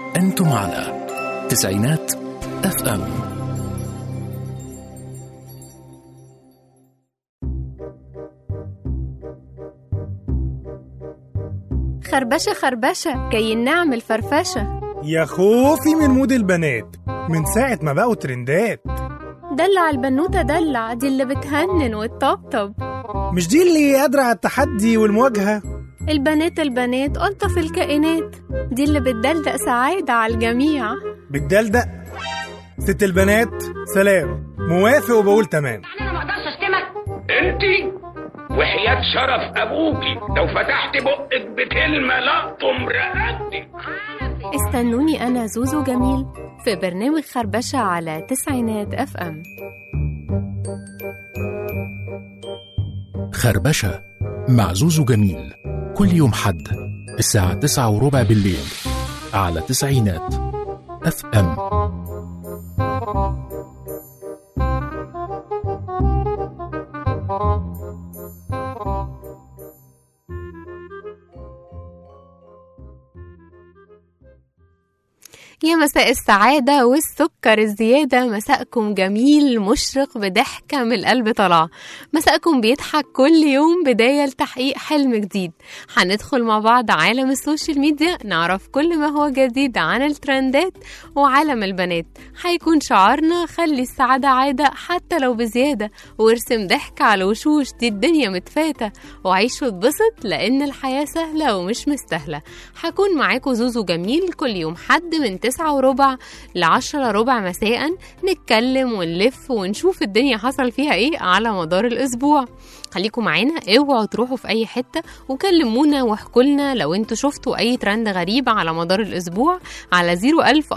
أنتم على تسعينات اف ام خربشة خربشة كي نعمل فرفشة يا خوفي من مود البنات من ساعة ما بقوا ترندات دلع البنوتة دلع دي اللي بتهنن وتطبطب مش دي اللي قادرة على التحدي والمواجهة البنات البنات ألطف الكائنات دي اللي بتدلدق سعادة على الجميع بتدلدق ست البنات سلام موافق وبقول تمام انا ما اقدرش اشتمك انت وحياة شرف ابوكي لو فتحت بقك بكلمة لقطم رقبتك استنوني أنا زوزو جميل في برنامج خربشة على تسعينات اف ام خربشة مع زوزو جميل كل يوم حد الساعة تسعة وربع بالليل على تسعينات اف ام يا مساء السعادة والسكر الزيادة مساءكم جميل مشرق بضحكة من القلب طالعة مساءكم بيضحك كل يوم بداية لتحقيق حلم جديد هندخل مع بعض عالم السوشيال ميديا نعرف كل ما هو جديد عن الترندات وعالم البنات هيكون شعارنا خلي السعادة عادة حتى لو بزيادة وارسم ضحك على الوشوش دي الدنيا متفاتة وعيش واتبسط لأن الحياة سهلة ومش مستاهلة هكون معاكم زوزو جميل كل يوم حد من تسعة وربع لعشرة ربع مساء نتكلم ونلف ونشوف الدنيا حصل فيها ايه على مدار الأسبوع خليكم معانا اوعوا تروحوا في اي حته وكلمونا واحكوا لنا لو انتوا شفتوا اي ترند غريب على مدار الاسبوع على 01000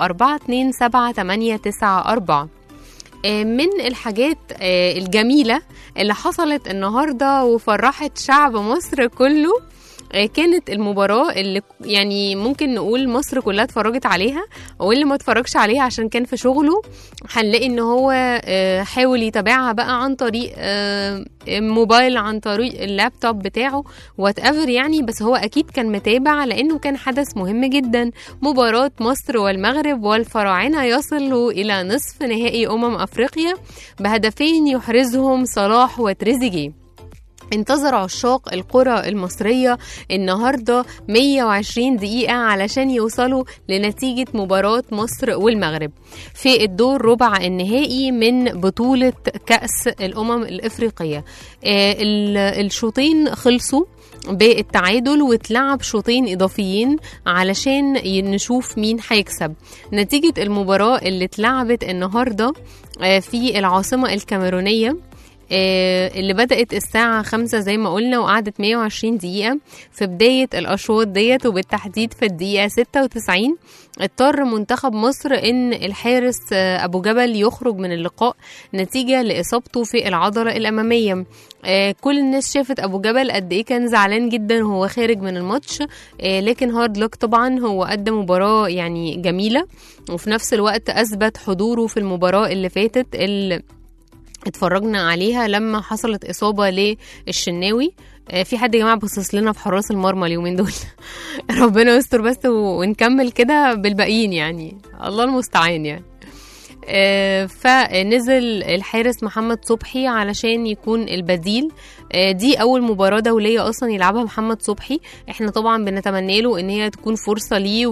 427 من الحاجات آه، الجميلة اللي حصلت النهاردة وفرحت شعب مصر كله آه، كانت المباراة اللي يعني ممكن نقول مصر كلها اتفرجت عليها واللي ما اتفرجش عليها عشان كان في شغله هنلاقي ان هو آه، حاول يتابعها بقى عن طريق آه، موبايل عن طريق اللابتوب بتاعه وات ايفر يعني بس هو اكيد كان متابع لانه كان حدث مهم جدا مباراة مصر والمغرب والفراعنة يصلوا الى نصف نهائي امم افريقيا بهدفين يحرزهم صلاح وتريزيجيه انتظر عشاق القرى المصرية النهاردة 120 دقيقة علشان يوصلوا لنتيجة مباراة مصر والمغرب في الدور ربع النهائي من بطولة كأس الأمم الإفريقية آه، ال- الشوطين خلصوا بالتعادل واتلعب شوطين إضافيين علشان ي- نشوف مين هيكسب نتيجة المباراة اللي اتلعبت النهاردة آه، في العاصمة الكاميرونية آه، اللي بدأت الساعة خمسة زي ما قلنا وقعدت 120 دقيقة في بداية الأشواط ديت وبالتحديد في الدقيقة 96 اضطر منتخب مصر إن الحارس آه، أبو جبل يخرج من اللقاء نتيجة لإصابته في العضلة الأمامية آه، كل الناس شافت أبو جبل قد إيه كان زعلان جدا وهو خارج من الماتش آه، لكن هارد لك طبعا هو قدم مباراة يعني جميلة وفي نفس الوقت أثبت حضوره في المباراة اللي فاتت اللي اتفرجنا عليها لما حصلت إصابة للشناوي آه، في حد يا جماعة بصص لنا في حراس المرمى اليومين دول ربنا يستر بس و- ونكمل كده بالباقيين يعني الله المستعان يعني آه، فنزل الحارس محمد صبحي علشان يكون البديل آه، دي اول مباراه دوليه اصلا يلعبها محمد صبحي احنا طبعا بنتمنى له ان هي تكون فرصه ليه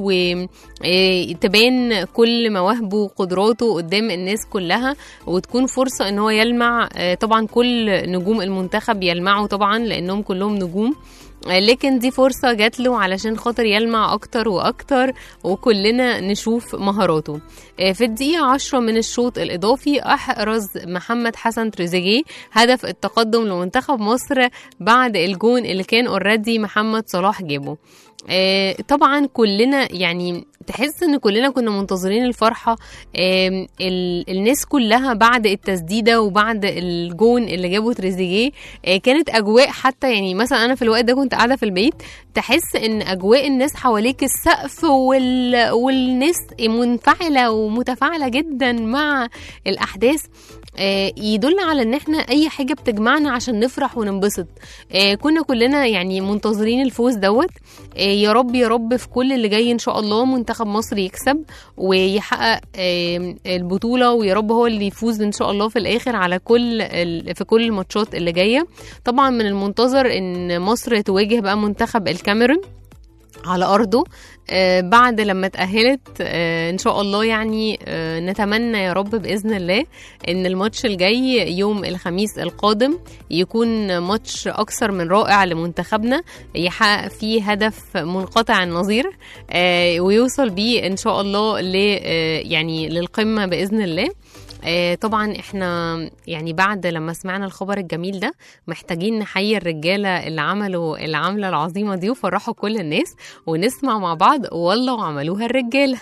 وتبان كل مواهبه وقدراته قدام الناس كلها وتكون فرصه ان هو يلمع آه، طبعا كل نجوم المنتخب يلمعوا طبعا لانهم كلهم نجوم آه، لكن دي فرصة جات له علشان خاطر يلمع أكتر وأكتر وكلنا نشوف مهاراته آه، في الدقيقة عشرة من الشوط الإضافي أحرز محمد حسن تريزيجيه هدف التقدم لمنتخب مصر بعد الجون اللي كان اوريدي محمد صلاح جابه آه، طبعا كلنا يعني تحس ان كلنا كنا منتظرين الفرحه آم، ال- الناس كلها بعد التسديده وبعد الجون اللي جابه تريزيجيه آه، كانت اجواء حتى يعني مثلا انا في الوقت ده كنت قاعده في البيت تحس ان اجواء الناس حواليك السقف وال... والناس منفعله ومتفاعله جدا مع الاحداث آه، يدل على ان احنا اي حاجه بتجمعنا عشان نفرح وننبسط آه، كنا كلنا يعني منتظرين الفوز دوت آه، يا رب يا رب في كل اللي جاي ان شاء الله منتخب مصر يكسب ويحقق آه، البطوله ويا رب هو اللي يفوز ان شاء الله في الاخر على كل ال- في كل الماتشات اللي جايه طبعا من المنتظر ان مصر تواجه بقى منتخب الكاميرون على ارضه آه بعد لما اتاهلت آه ان شاء الله يعني آه نتمنى يا رب باذن الله ان الماتش الجاي يوم الخميس القادم يكون ماتش اكثر من رائع لمنتخبنا يحقق فيه هدف منقطع النظير آه ويوصل بيه ان شاء الله ل آه يعني للقمه باذن الله آه، طبعا احنا يعني بعد لما سمعنا الخبر الجميل ده محتاجين نحيي الرجاله اللي عملوا العمله العظيمه دي وفرحوا كل الناس ونسمع مع بعض والله وعملوها الرجاله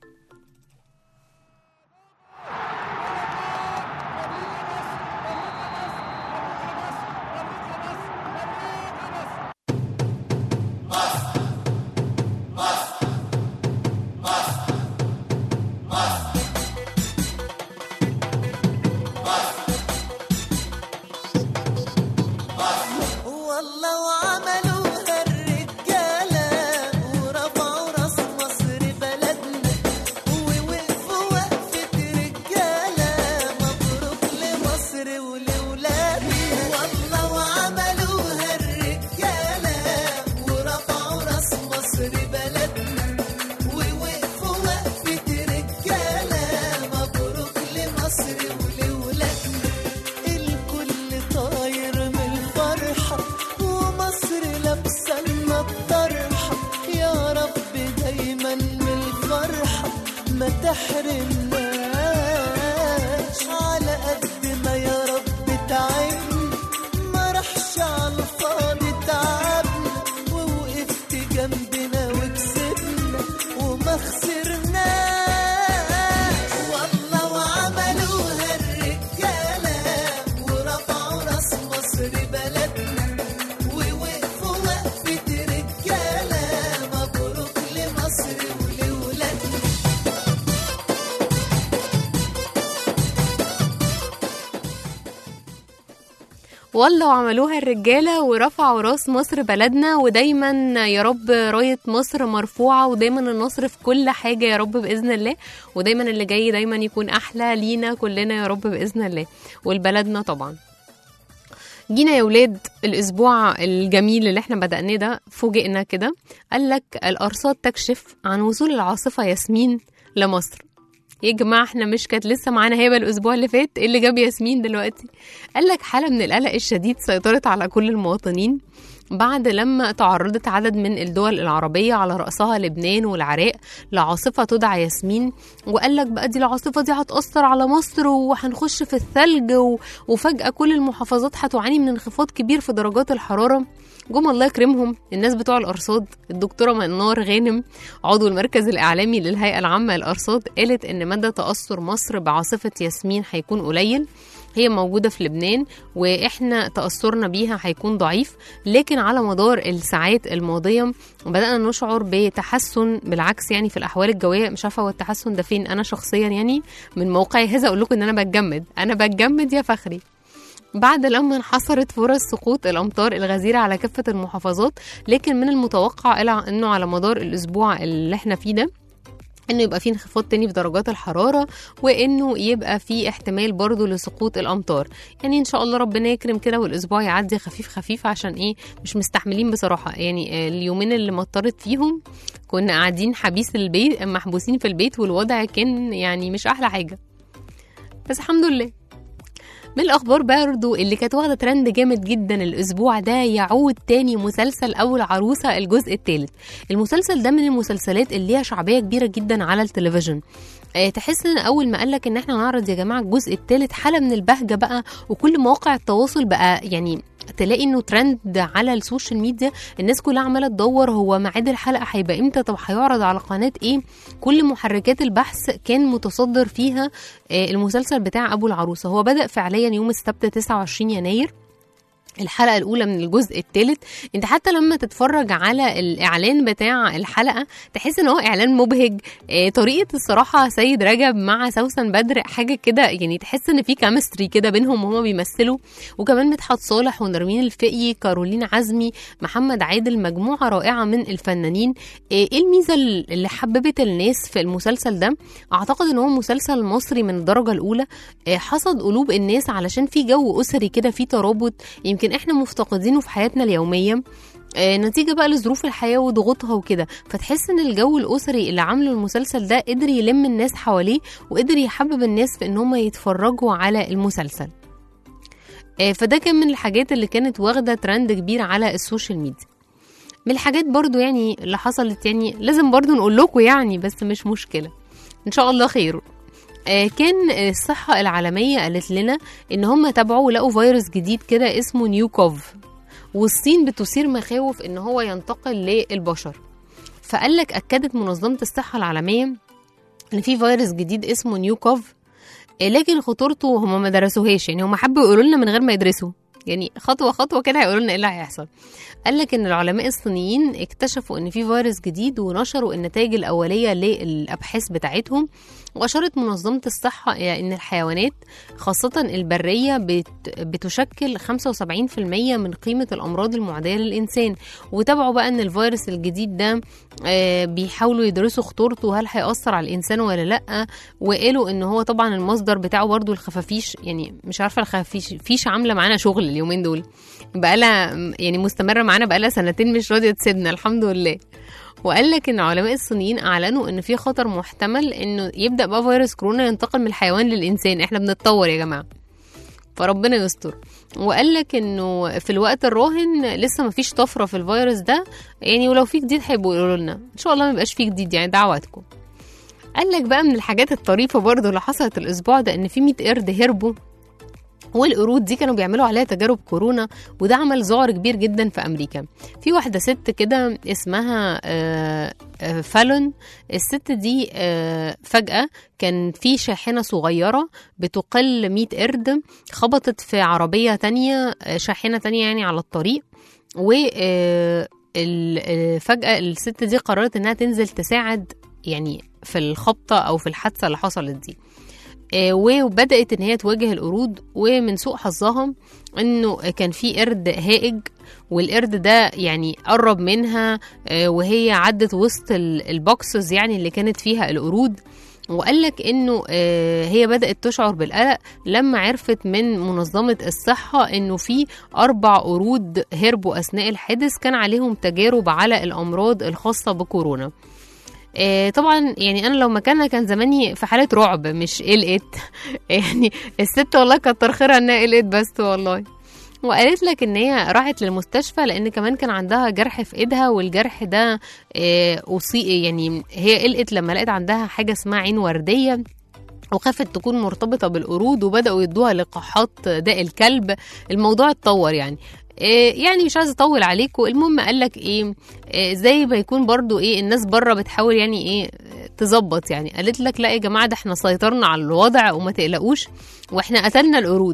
والله وعملوها الرجالة ورفعوا راس مصر بلدنا ووقفوا وقفة رجالة مبروك لمصر ولولادنا والله وعملوها الرجالة ورفعوا راس مصر بلدنا ووقفوا وقفة رجالة مبروك لمصر ولولادنا الكل طاير من الفرحة ومصر لابسة لنا الطرحة يا رب دايما من الفرحة ما تحرمناش على قد ما يا رب تعبنا ما راحش على الفاضي تعبنا ووقفت جنبنا وكسبنا وما خسرناش والله وعملوها الرجالة ورفعوا راس مصر بلدنا ووقفوا وقفة رجالة مبروك لمصر ولولادنا والله وعملوها الرجالة ورفعوا راس مصر بلدنا ودايما يا رب راية مصر مرفوعة ودايما النصر في كل حاجة يا رب بإذن الله ودايما اللي جاي دايما يكون أحلى لينا كلنا يا رب بإذن الله ولبلدنا طبعا جينا يا ولاد الأسبوع الجميل اللي احنا بدأناه ده فوجئنا كده قال لك الأرصاد تكشف عن وصول العاصفة ياسمين لمصر يا جماعة احنا مش كانت لسه معانا هبة الأسبوع اللي فات ايه اللي جاب ياسمين دلوقتي قال لك حالة من القلق الشديد سيطرت على كل المواطنين بعد لما تعرضت عدد من الدول العربية على رأسها لبنان والعراق لعاصفة تدعى ياسمين وقال لك بقى دي العاصفة دي هتأثر على مصر وهنخش في الثلج و... وفجأة كل المحافظات هتعاني من انخفاض كبير في درجات الحرارة جم الله يكرمهم الناس بتوع الأرصاد الدكتورة منار غانم عضو المركز الإعلامي للهيئة العامة للأرصاد قالت إن مدى تأثر مصر بعاصفة ياسمين هيكون قليل هي موجودة في لبنان وإحنا تأثرنا بيها هيكون ضعيف لكن على مدار الساعات الماضية بدأنا نشعر بتحسن بالعكس يعني في الأحوال الجوية مش عارفة هو التحسن ده فين أنا شخصيا يعني من موقعي هذا أقول لكم إن أنا بتجمد أنا بتجمد يا فخري بعد لما انحصرت فرص سقوط الامطار الغزيره على كافه المحافظات لكن من المتوقع إلى انه على مدار الاسبوع اللي احنا فيه ده انه يبقى في انخفاض تاني في درجات الحراره وانه يبقى في احتمال برضو لسقوط الامطار يعني ان شاء الله ربنا يكرم كده والاسبوع يعدي خفيف خفيف عشان ايه مش مستحملين بصراحه يعني آه، اليومين اللي مطرت فيهم كنا قاعدين حبيس البيت محبوسين في البيت والوضع كان يعني مش احلى حاجه بس الحمد لله من الاخبار برضو اللي كانت واخده ترند جامد جدا الاسبوع ده يعود تاني مسلسل اول عروسه الجزء الثالث المسلسل ده من المسلسلات اللي ليها شعبيه كبيره جدا على التلفزيون آه، تحس ان اول ما قالك ان احنا نعرض يا جماعه الجزء الثالث حاله من البهجه بقى وكل مواقع التواصل بقى يعني تلاقي انه ترند على السوشيال ميديا الناس كلها عماله تدور هو ميعاد الحلقه هيبقى امتى طب هيعرض على قناه ايه كل محركات البحث كان متصدر فيها آه، المسلسل بتاع ابو العروسه هو بدا فعليا يوم السبت 29 يناير الحلقة الأولى من الجزء الثالث انت حتى لما تتفرج على الإعلان بتاع الحلقة تحس ان هو إعلان مبهج اه طريقة الصراحة سيد رجب مع سوسن بدر حاجة كده يعني تحس ان في كيمستري كده بينهم وهما بيمثلوا وكمان مدحت صالح ونرمين الفقي كارولين عزمي محمد عادل مجموعة رائعة من الفنانين اه ايه الميزة اللي حببت الناس في المسلسل ده اعتقد ان هو مسلسل مصري من الدرجة الأولى اه حصد قلوب الناس علشان في جو أسري كده في ترابط يمكن احنا مفتقدينه في حياتنا اليوميه آه، نتيجة بقى لظروف الحياة وضغوطها وكده فتحس ان الجو الأسري اللي عامله المسلسل ده قدر يلم الناس حواليه وقدر يحبب الناس في ان هم يتفرجوا على المسلسل آه، فده كان من الحاجات اللي كانت واخدة ترند كبير على السوشيال ميديا من الحاجات برضو يعني اللي حصلت يعني لازم برضو نقول لكم يعني بس مش مشكلة ان شاء الله خير آه، كان الصحة العالمية قالت لنا إن هم تابعوا ولقوا فيروس جديد كده اسمه نيو كوف والصين بتثير مخاوف إن هو ينتقل للبشر فقال لك أكدت منظمة الصحة العالمية إن في فيروس جديد اسمه نيو كوف آه، لكن خطورته هم ما درسوهاش يعني هم حبوا يقولوا لنا من غير ما يدرسوا يعني خطوة خطوة كده هيقولوا لنا ايه اللي هيحصل قال لك ان العلماء الصينيين اكتشفوا ان في فيروس جديد ونشروا النتائج الاوليه للابحاث بتاعتهم واشارت منظمه الصحه الى ان الحيوانات خاصه البريه بت بتشكل 75% من قيمه الامراض المعديه للانسان وتابعوا بقى ان الفيروس الجديد ده آه، بيحاولوا يدرسوا خطورته هل هيأثر على الانسان ولا لا وقالوا ان هو طبعا المصدر بتاعه برضو الخفافيش يعني مش عارفه الخفافيش فيش عامله معانا شغل اليومين دول بقالها يعني مستمره معانا بقالها سنتين مش راضيه تسيبنا الحمد لله وقال لك ان علماء الصينيين اعلنوا ان في خطر محتمل انه يبدا بقى فيروس كورونا ينتقل من الحيوان للانسان احنا بنتطور يا جماعه فربنا يستر وقال لك انه في الوقت الراهن لسه ما فيش طفره في الفيروس ده يعني ولو في جديد هيبقوا يقولوا لنا ان شاء الله ما يبقاش في جديد يعني دعواتكم قال لك بقى من الحاجات الطريفه برضو اللي حصلت الاسبوع ده ان في 100 قرد هربوا والقرود دي كانوا بيعملوا عليها تجارب كورونا وده عمل ذعر كبير جدا في امريكا في واحده ست كده اسمها آه، آه، فالون الست دي آه، فجاه كان في شاحنه صغيره بتقل 100 قرد خبطت في عربيه تانية آه، شاحنه تانية يعني على الطريق و آه، ال- آه، فجاه الست دي قررت انها تنزل تساعد يعني في الخبطه او في الحادثه اللي حصلت دي آه، وبدات ان هي تواجه القرود ومن سوء حظها انه كان في قرد هائج والقرد ده يعني قرب منها آه، وهي عدت وسط ال- البوكسز يعني اللي كانت فيها القرود وقال لك انه آه، هي بدات تشعر بالقلق لما عرفت من منظمه الصحه انه في اربع قرود هربوا اثناء الحادث كان عليهم تجارب على الامراض الخاصه بكورونا آه، طبعا يعني انا لو مكانها كان زماني في حاله رعب مش قلقت يعني الست والله كتر خيرها انها قلقت بس والله وقالت لك ان هي راحت للمستشفى لان كمان كان عندها جرح في ايدها والجرح ده آه، أصي يعني هي قلقت لما لقت عندها حاجه اسمها عين ورديه وخافت تكون مرتبطة بالقرود وبدأوا يدوها لقاحات داء الكلب الموضوع اتطور يعني إيه يعني مش عايزه اطول عليكم المهم قال لك ايه, إيه زي ما يكون برضو ايه الناس بره بتحاول يعني ايه تظبط يعني قالت لك لا يا جماعه ده احنا سيطرنا على الوضع وما تقلقوش واحنا قتلنا القرود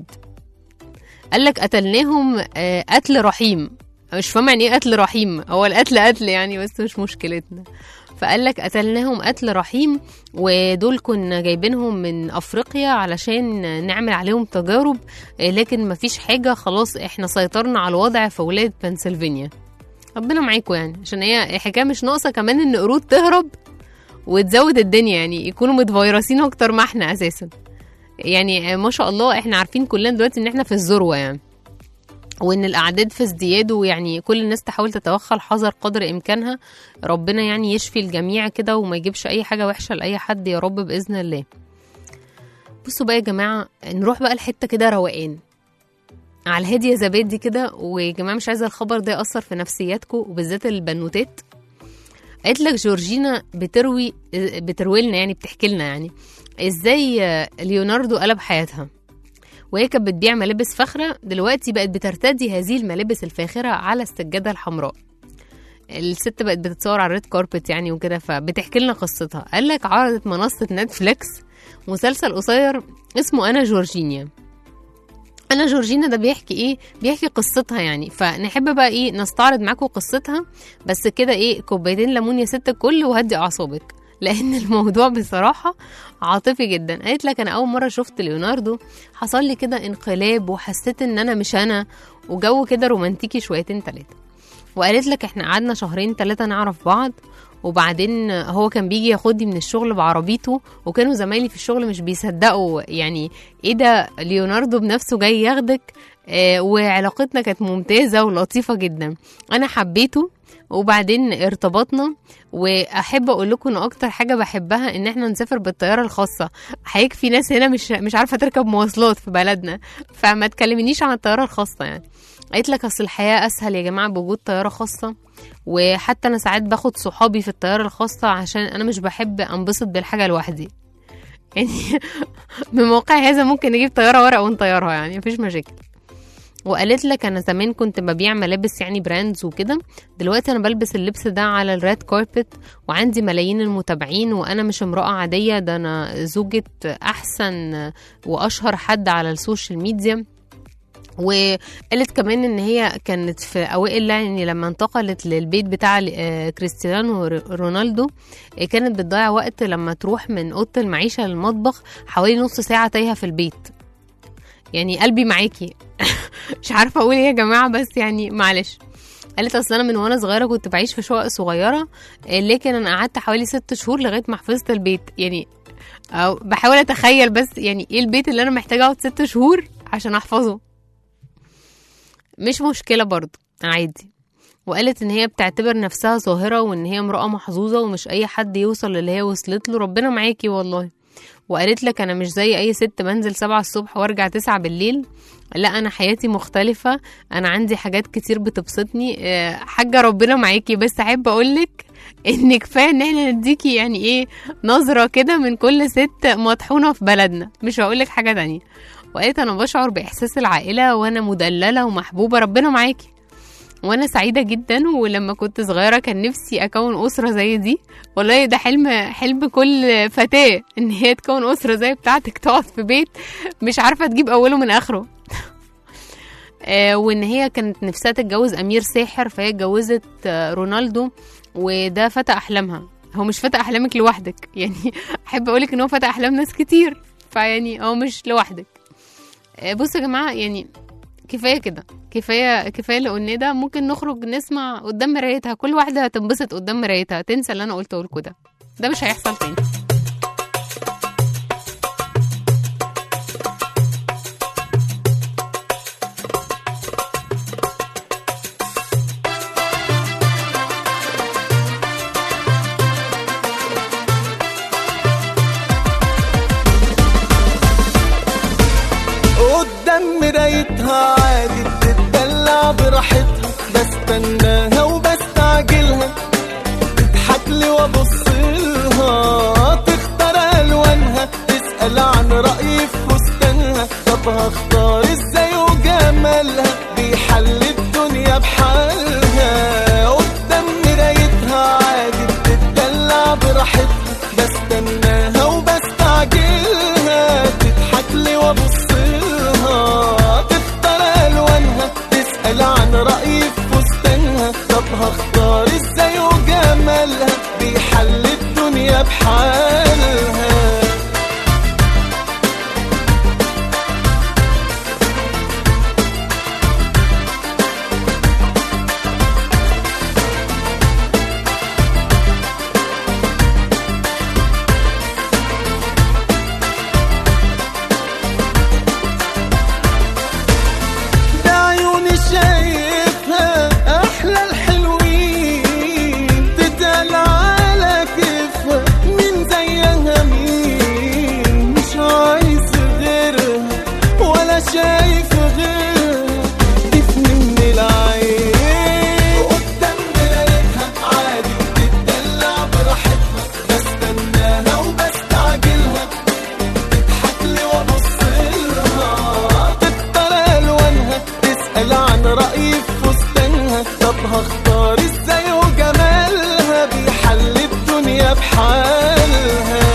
قال لك قتلناهم آه، قتل رحيم مش فاهمه يعني ايه قتل رحيم هو القتل قتل يعني بس مش مشكلتنا فقال لك قتلناهم قتل رحيم ودول كنا جايبينهم من افريقيا علشان نعمل عليهم تجارب آه، لكن مفيش حاجه خلاص احنا سيطرنا على الوضع في ولايه بنسلفانيا ربنا معاكم يعني عشان هي الحكايه مش ناقصه كمان ان قرود تهرب وتزود الدنيا يعني يكونوا متفيرسين اكتر ما احنا اساسا يعني آه، ما شاء الله احنا عارفين كلنا دلوقتي ان احنا في الذروه يعني وان الاعداد في ازدياد ويعني كل الناس تحاول تتوخى الحذر قدر امكانها ربنا يعني يشفي الجميع كده وما يجيبش اي حاجه وحشه لاي حد يا رب باذن الله بصوا بقى يا جماعه نروح بقى لحته كده روقان على الهادي يا زبادي كده ويا جماعه مش عايزه الخبر ده ياثر في نفسياتكم وبالذات البنوتات قالت لك جورجينا بتروي بتروي لنا يعني بتحكي لنا يعني ازاي ليوناردو قلب حياتها وهي كانت بتبيع ملابس فاخرة دلوقتي بقت بترتدي هذه الملابس الفاخرة على السجادة الحمراء الست بقت بتتصور على الريد كاربت يعني وكده فبتحكي لنا قصتها قال لك عرضت منصة نتفليكس مسلسل قصير اسمه أنا جورجينيا انا جورجينا ده بيحكي ايه بيحكي قصتها يعني فنحب بقى ايه نستعرض معاكم قصتها بس كده ايه كوبايتين ليمون يا ست الكل وهدي اعصابك لان الموضوع بصراحه عاطفي جدا قالت لك انا اول مره شفت ليوناردو حصل لي كده انقلاب وحسيت ان انا مش انا وجو كده رومانتيكي شويتين تلاتة وقالت لك احنا قعدنا شهرين تلاتة نعرف بعض وبعدين هو كان بيجي ياخدني من الشغل بعربيته وكانوا زمايلي في الشغل مش بيصدقوا يعني ايه ده ليوناردو بنفسه جاي ياخدك آه وعلاقتنا كانت ممتازة ولطيفة جدا انا حبيته وبعدين ارتبطنا واحب اقول لكم ان اكتر حاجه بحبها ان احنا نسافر بالطياره الخاصه حقيقي في ناس هنا مش مش عارفه تركب مواصلات في بلدنا فما تكلمنيش عن الطياره الخاصه يعني قالت لك اصل الحياه اسهل يا جماعه بوجود طياره خاصه وحتى انا ساعات باخد صحابي في الطياره الخاصه عشان انا مش بحب انبسط بالحاجه لوحدي يعني من موقع هذا ممكن نجيب طياره ورق ونطيرها يعني مفيش مشاكل وقالت لك انا زمان كنت ببيع ملابس يعني براندز وكده دلوقتي انا بلبس اللبس ده على الريد كاربت وعندي ملايين المتابعين وانا مش امراه عاديه ده انا زوجة احسن واشهر حد على السوشيال ميديا وقالت كمان ان هي كانت في اوائل يعني لما انتقلت للبيت بتاع آه، كريستيانو رونالدو آه، كانت بتضيع وقت لما تروح من اوضه المعيشه للمطبخ حوالي نص ساعه تايهه في البيت يعني قلبي معاكي مش عارفه اقول ايه يا جماعه بس يعني معلش قالت اصل انا من وانا صغيره كنت بعيش في شقق صغيره آه، لكن انا قعدت حوالي ست شهور لغايه ما حفظت البيت يعني أو بحاول اتخيل بس يعني ايه البيت اللي انا محتاجه اقعد ست شهور عشان احفظه مش مشكله برضه عادي وقالت ان هي بتعتبر نفسها ظاهره وان هي امراه محظوظه ومش اي حد يوصل للي هي وصلت له ربنا معاكي والله وقالت لك انا مش زي اي ست بنزل سبعة الصبح وارجع تسعة بالليل لا انا حياتي مختلفة انا عندي حاجات كتير بتبسطني آه، حاجة ربنا معاكي بس احب اقولك ان كفاية ان احنا نديكي يعني ايه نظرة كده من كل ست مطحونة في بلدنا مش هقولك حاجة تانية وقالت انا بشعر باحساس العائلة وانا مدللة ومحبوبة ربنا معاكي وانا سعيده جدا ولما كنت صغيره كان نفسي اكون اسره زي دي والله ده حلم حلم كل فتاه ان هي تكون اسره زي بتاعتك تقعد في بيت مش عارفه تجيب اوله من اخره آه، وان هي كانت نفسها تتجوز امير ساحر فهي اتجوزت آه، رونالدو وده فتى احلامها هو مش فتى احلامك لوحدك يعني احب اقولك ان هو فتى احلام ناس كتير فيعني هو مش لوحدك آه، بصوا يا جماعه يعني كفايه كده كفايه كفايه اللي قلناه ده ممكن نخرج نسمع قدام مرايتها كل واحده هتنبسط قدام مرايتها تنسى اللي انا قلته لكم ده ده مش هيحصل تاني قدام مرايتها عادي بتدلع براحتها بستناها وبستعجلها تضحك لي وابص لها تختار الوانها تسال عن رايي في فستانها طب هختار ازاي وجمالها بيحل الدنيا بحالها قدام مرايتها عادي بتدلع براحتها بستناها وبستعجلها تضحك لي وابص لها تختار الوانها تسال عن رايي في فستانها طب هختار ازاي وجمالها بيحل الدنيا بحالها بعيوني شايفها احلى الحلوين تتقال على كيفها مين زيها مين مش عايز غيرها ولا شايف غيرها تفني من العين قدام مرايتها عادي بتدلع براحتها بستناها وبستعجلها تضحك لي وابص لها تختار الوانها تسال عن رايي في فستانها طب هختار ازاي وجمالها بيحل الدنيا بحالها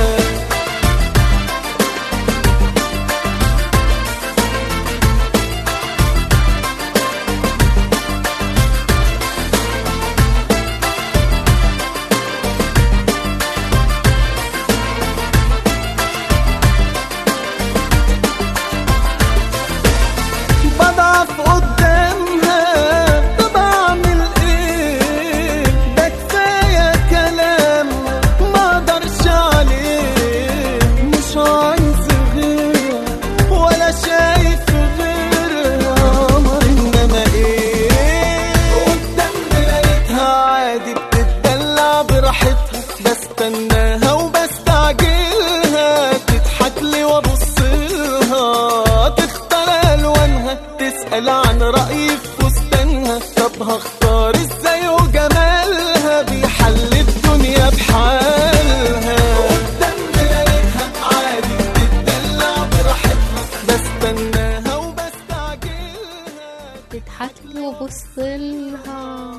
بستناها وبستعجلها تضحك لي وابص لها تختار الوانها تسأل عن رأيي في فستانها طب هختار ازاي وجمالها بيحل الدنيا بحالها قدام مرايتها عادي بتدلع براحتها بستناها وبستعجلها تضحك لي وبص لها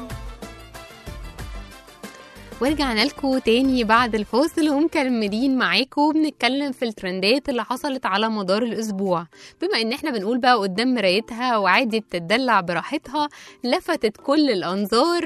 ورجعنا لكم تاني بعد الفاصل ومكملين معاكم وبنتكلم في الترندات اللي حصلت على مدار الاسبوع بما ان احنا بنقول بقى قدام مرايتها وعادي بتدلع براحتها لفتت كل الانظار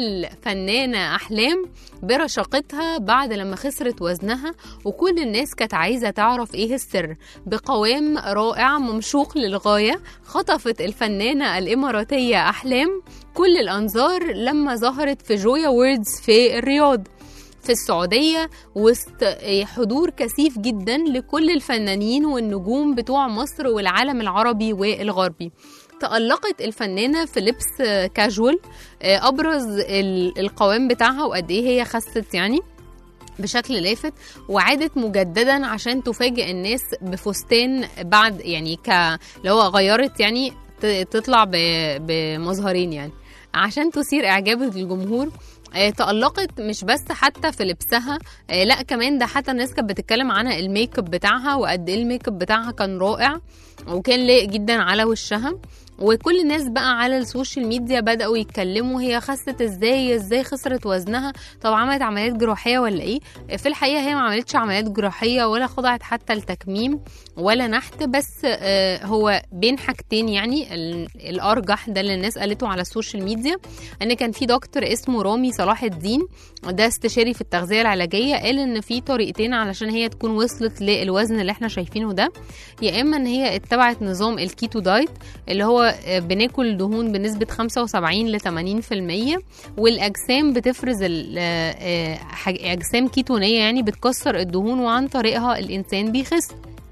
الفنانه احلام برشاقتها بعد لما خسرت وزنها وكل الناس كانت عايزه تعرف ايه السر بقوام رائع ممشوق للغايه خطفت الفنانه الاماراتيه احلام كل الانظار لما ظهرت في جويا ووردز في الرياض في السعودية وسط حضور كثيف جدا لكل الفنانين والنجوم بتوع مصر والعالم العربي والغربي تألقت الفنانة في لبس كاجوال أبرز ال- القوام بتاعها وقد إيه هي خست يعني بشكل لافت وعادت مجددا عشان تفاجئ الناس بفستان بعد يعني ك اللي هو غيرت يعني ت- تطلع ب- بمظهرين يعني عشان تثير اعجاب الجمهور آه، تألقت مش بس حتى في لبسها آه، لا كمان ده حتى الناس كانت بتتكلم عنها الميك اب بتاعها وقد ايه الميك اب بتاعها كان رائع وكان لايق جدا على وشها وكل الناس بقى على السوشيال ميديا بدأوا يتكلموا هي خست ازاي ازاي خسرت وزنها طب عملت عمليات جراحية ولا ايه في الحقيقة هي ما عملتش عمليات جراحية ولا خضعت حتى لتكميم ولا نحت بس آه، هو بين حاجتين يعني ال- الأرجح ده اللي الناس قالته على السوشيال ميديا ان كان في دكتور اسمه رامي صلاح الدين ده استشاري في التغذية العلاجية قال ان في طريقتين علشان هي تكون وصلت للوزن اللي احنا شايفينه ده يا اما ان هي اتبعت نظام الكيتو دايت اللي هو آه، بناكل دهون بنسبة 75 ل 80% والاجسام بتفرز ال- آه، آه، حاج- اجسام كيتونية يعني بتكسر الدهون وعن طريقها الانسان بيخس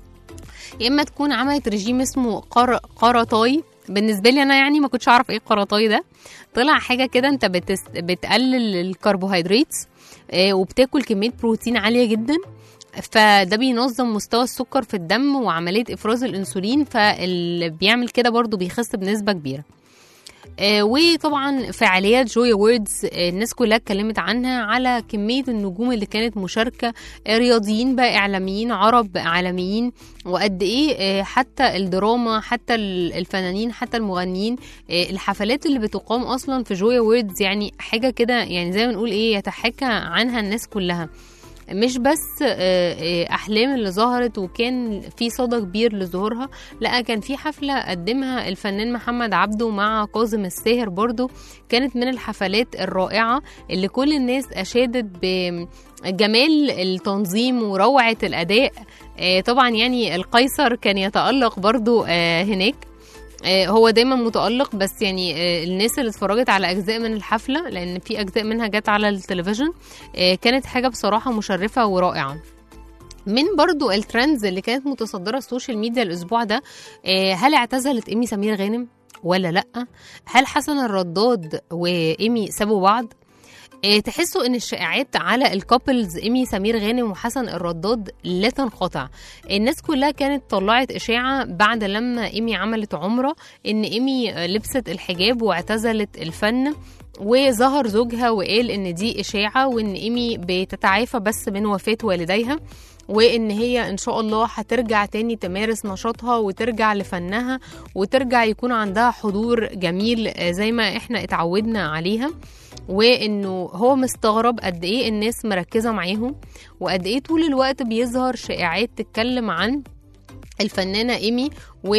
يا اما تكون عملت رجيم اسمه قر... قرطاي بالنسبه لي انا يعني ما كنتش اعرف ايه قرطاي ده طلع حاجه كده انت بتس... بتقلل الكربوهيدرات آه، وبتاكل كميه بروتين عاليه جدا فده بينظم مستوى السكر في الدم وعمليه افراز الانسولين فاللي بيعمل كده برضو بيخس بنسبه كبيره آه، وطبعا فعاليات جويا ووردز آه، الناس كلها اتكلمت عنها على كمية النجوم اللي كانت مشاركة آه، رياضيين بقى إعلاميين عرب عالميين وقد إيه آه، حتى الدراما حتى ال- الفنانين حتى المغنيين آه، الحفلات اللي بتقام أصلا في جويا ووردز يعني حاجة كده يعني زي ما نقول إيه يتحكى عنها الناس كلها مش بس آه، آه، احلام اللي ظهرت وكان في صدى كبير لظهورها لا كان في حفله قدمها الفنان محمد عبده مع كاظم الساهر برضو كانت من الحفلات الرائعه اللي كل الناس اشادت بجمال التنظيم وروعه الاداء آه، طبعا يعني القيصر كان يتالق برضو آه، هناك آه، هو دايما متألق بس يعني آه، الناس اللي اتفرجت على أجزاء من الحفلة لأن في أجزاء منها جت على التلفزيون آه، كانت حاجة بصراحة مشرفة ورائعة من برضو الترندز اللي كانت متصدرة السوشيال ميديا الأسبوع ده آه، هل اعتزلت إيمي سمير غانم ولا لأ هل حسن الرداد وإيمي سابوا بعض آه، تحسوا ان الشائعات على الكابلز ايمي سمير غانم وحسن الرداد لا تنقطع الناس كلها كانت طلعت اشاعه بعد لما ايمي عملت عمره ان ايمي آه، لبست الحجاب واعتزلت الفن وظهر زوجها وقال ان دي اشاعه وان ايمي بتتعافى بس من وفاه والديها وان هي ان شاء الله هترجع تاني تمارس نشاطها وترجع لفنها وترجع يكون عندها حضور جميل آه، زي ما احنا اتعودنا عليها وانه هو مستغرب قد ايه الناس مركزه معاهم وقد ايه طول الوقت بيظهر شائعات تتكلم عن الفنانة إيمي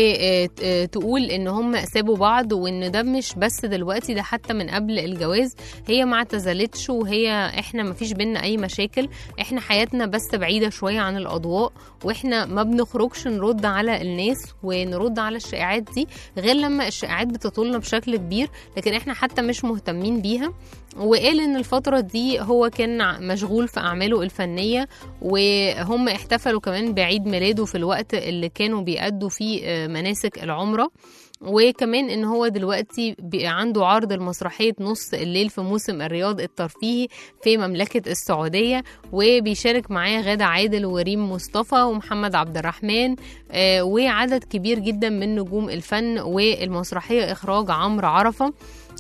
وتقول إن هم سابوا بعض وإن ده مش بس دلوقتي ده حتى من قبل الجواز هي ما اعتزلتش وهي إحنا ما فيش بينا أي مشاكل إحنا حياتنا بس بعيدة شوية عن الأضواء وإحنا ما بنخرجش نرد على الناس ونرد على الشائعات دي غير لما الشائعات بتطولنا بشكل كبير لكن إحنا حتى مش مهتمين بيها وقال ان الفترة دي هو كان مشغول في اعماله الفنية وهم احتفلوا كمان بعيد ميلاده في الوقت اللي كانوا بيأدوا فيه آه، مناسك العمرة وكمان ان هو دلوقتي بقى عنده عرض لمسرحيه نص الليل في موسم الرياض الترفيهي في مملكه السعوديه وبيشارك معاه غادة عادل وريم مصطفى ومحمد عبد الرحمن آه، وعدد كبير جدا من نجوم الفن والمسرحيه اخراج عمرو عرفه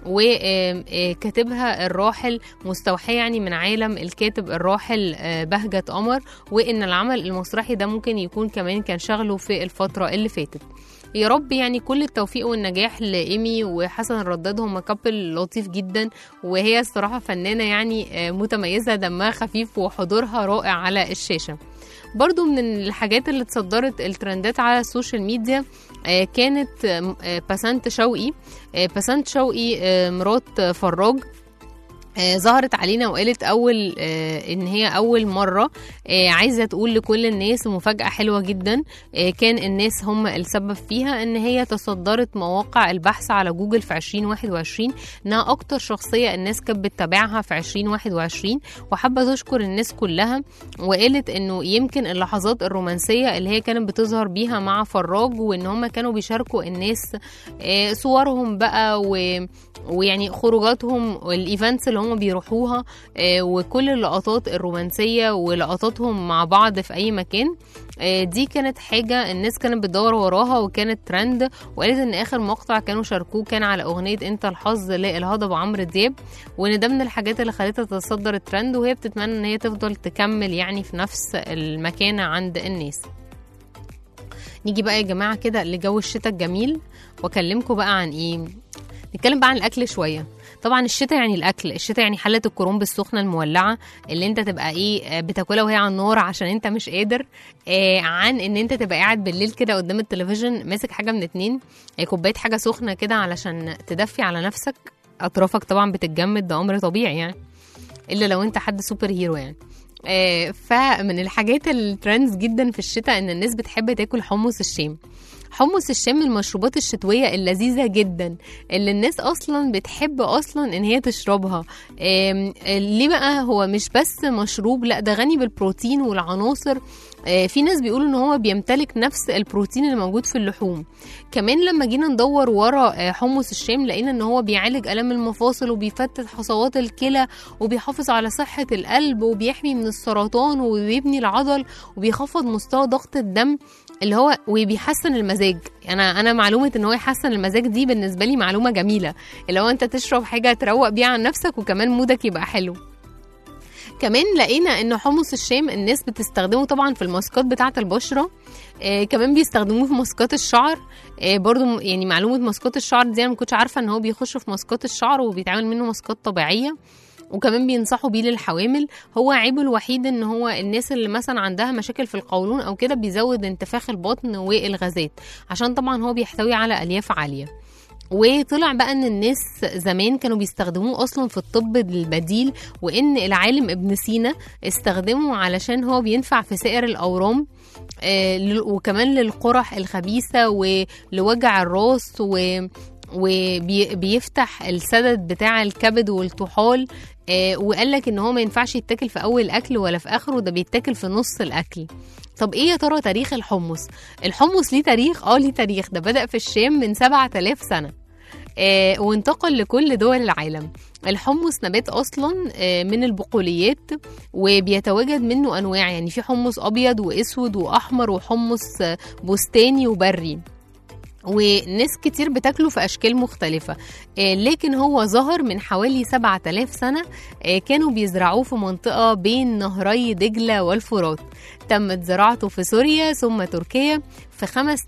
وكاتبها الراحل مستوحية يعني من عالم الكاتب الراحل آه، بهجة قمر وإن العمل المسرحي ده ممكن يكون كمان كان شغله في الفترة اللي فاتت يا رب يعني كل التوفيق والنجاح لإيمي وحسن الرداد هم كابل لطيف جدا وهي الصراحة فنانة يعني آه، متميزة دمها خفيف وحضورها رائع على الشاشة برضو من الحاجات اللي اتصدرت الترندات على السوشيال ميديا آه، كانت آه، آه، بسنت شوقي آه، بسنت شوقي آه، مرات فراج آه، ظهرت علينا وقالت اول آه، ان هي اول مره آه، عايزه تقول لكل الناس مفاجاه حلوه جدا آه، كان الناس هم السبب فيها ان هي تصدرت مواقع البحث على جوجل في 2021 انها اكتر شخصيه الناس كانت بتتابعها في 2021 وحابه تشكر الناس كلها وقالت انه يمكن اللحظات الرومانسيه اللي هي كانت بتظهر بيها مع فراج وان هم كانوا بيشاركوا الناس آه، صورهم بقى و ويعني خروجاتهم والايفنتس اللي هم بيروحوها آه، وكل اللقطات الرومانسيه ولقطاتهم مع بعض في اي مكان آه، دي كانت حاجه الناس كانت بتدور وراها وكانت ترند وقالت ان اخر مقطع كانوا شاركوه كان على اغنيه انت الحظ للهضبه عمرو دياب وان ده من الحاجات اللي خلتها تتصدر الترند وهي بتتمنى ان هي تفضل تكمل يعني في نفس المكانه عند الناس نيجي بقى يا جماعه كده لجو الشتاء الجميل واكلمكم بقى عن ايه نتكلم بقى عن الاكل شويه طبعا الشتاء يعني الاكل الشتاء يعني حله الكرنب السخنه المولعه اللي انت تبقى ايه آه، بتاكلها وهي على النار عشان انت مش قادر آه عن ان انت تبقى قاعد بالليل كده قدام التلفزيون ماسك حاجه من اتنين آه، كوبايه حاجه سخنه كده علشان تدفي على نفسك اطرافك طبعا بتتجمد ده امر طبيعي يعني الا لو انت حد سوبر هيرو يعني آه، فمن الحاجات الترندز جدا في الشتاء ان الناس بتحب تاكل حمص الشام حمص الشام من المشروبات الشتويه اللذيذه جدا اللي الناس اصلا بتحب اصلا ان هي تشربها آم، ليه بقى هو مش بس مشروب لا ده غني بالبروتين والعناصر آه، في ناس بيقولوا ان هو بيمتلك نفس البروتين اللي موجود في اللحوم كمان لما جينا ندور ورا آه، حمص الشام لقينا ان هو بيعالج الام المفاصل وبيفتت حصوات الكلى وبيحافظ على صحه القلب وبيحمي من السرطان وبيبني العضل وبيخفض مستوى ضغط الدم اللي هو وبيحسن المزاج انا انا معلومه ان هو يحسن المزاج دي بالنسبه لي معلومه جميله اللي هو انت تشرب حاجه تروق بيها عن نفسك وكمان مودك يبقى حلو كمان لقينا ان حمص الشام الناس بتستخدمه طبعا في الماسكات بتاعه البشره آه كمان بيستخدموه في ماسكات الشعر آه برضو م- يعني معلومه ماسكات الشعر دي انا ما كنتش عارفه ان هو بيخش في ماسكات الشعر وبيتعمل منه ماسكات طبيعيه وكمان بينصحوا بيه للحوامل هو عيبه الوحيد ان هو الناس اللي مثلا عندها مشاكل في القولون او كده بيزود انتفاخ البطن والغازات عشان طبعا هو بيحتوي على الياف عاليه وطلع بقى ان الناس زمان كانوا بيستخدموه اصلا في الطب البديل وان العالم ابن سينا استخدمه علشان هو بينفع في سائر الاورام آه، لل- وكمان للقرح الخبيثه ولوجع الراس و وبيفتح السدد بتاع الكبد والطحال آه، وقال لك ان هو ما ينفعش يتاكل في اول الاكل ولا في اخره ده بيتاكل في نص الاكل طب ايه يا ترى تاريخ الحمص الحمص ليه تاريخ اه ليه تاريخ ده بدأ في الشام من 7000 سنة آه وانتقل لكل دول العالم الحمص نبات اصلا آه من البقوليات وبيتواجد منه انواع يعني في حمص ابيض واسود واحمر وحمص آه، بستاني وبري وناس كتير بتاكله في أشكال مختلفة آه، لكن هو ظهر من حوالي 7000 سنة آه، كانوا بيزرعوه في منطقة بين نهري دجلة والفرات تمت زراعته في سوريا ثم تركيا في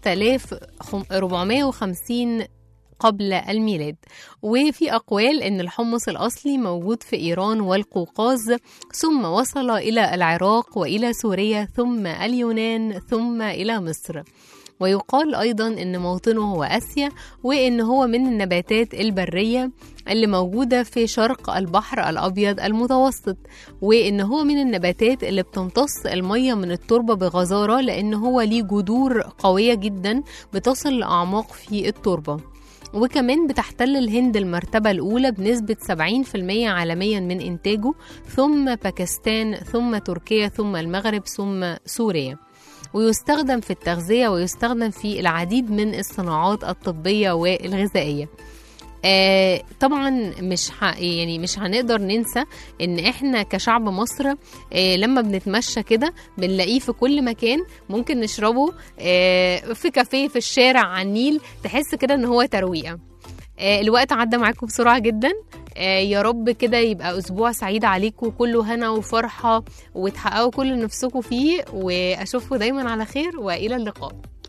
5450 قبل الميلاد وفي أقوال أن الحمص الأصلي موجود في إيران والقوقاز ثم وصل إلى العراق وإلى سوريا ثم اليونان ثم إلى مصر ويقال أيضا أن موطنه هو آسيا وأن هو من النباتات البرية اللي موجودة في شرق البحر الأبيض المتوسط وأن هو من النباتات اللي بتمتص المية من التربة بغزارة لأن هو ليه جذور قوية جدا بتصل لأعماق في التربة وكمان بتحتل الهند المرتبة الأولى بنسبة 70% عالميا من إنتاجه ثم باكستان ثم تركيا ثم المغرب ثم سوريا ويستخدم في التغذية ويستخدم في العديد من الصناعات الطبية والغذائية آه طبعا مش ح... يعني مش هنقدر ننسى ان احنا كشعب مصر آه لما بنتمشى كده بنلاقيه في كل مكان ممكن نشربه آه في كافيه في الشارع على النيل تحس كده ان هو ترويقه آه الوقت عدى معاكم بسرعه جدا آه يا رب كده يبقى اسبوع سعيد عليكم كله هنا وفرحه وتحققوا كل اللي نفسكم فيه واشوفكم دايما على خير والى اللقاء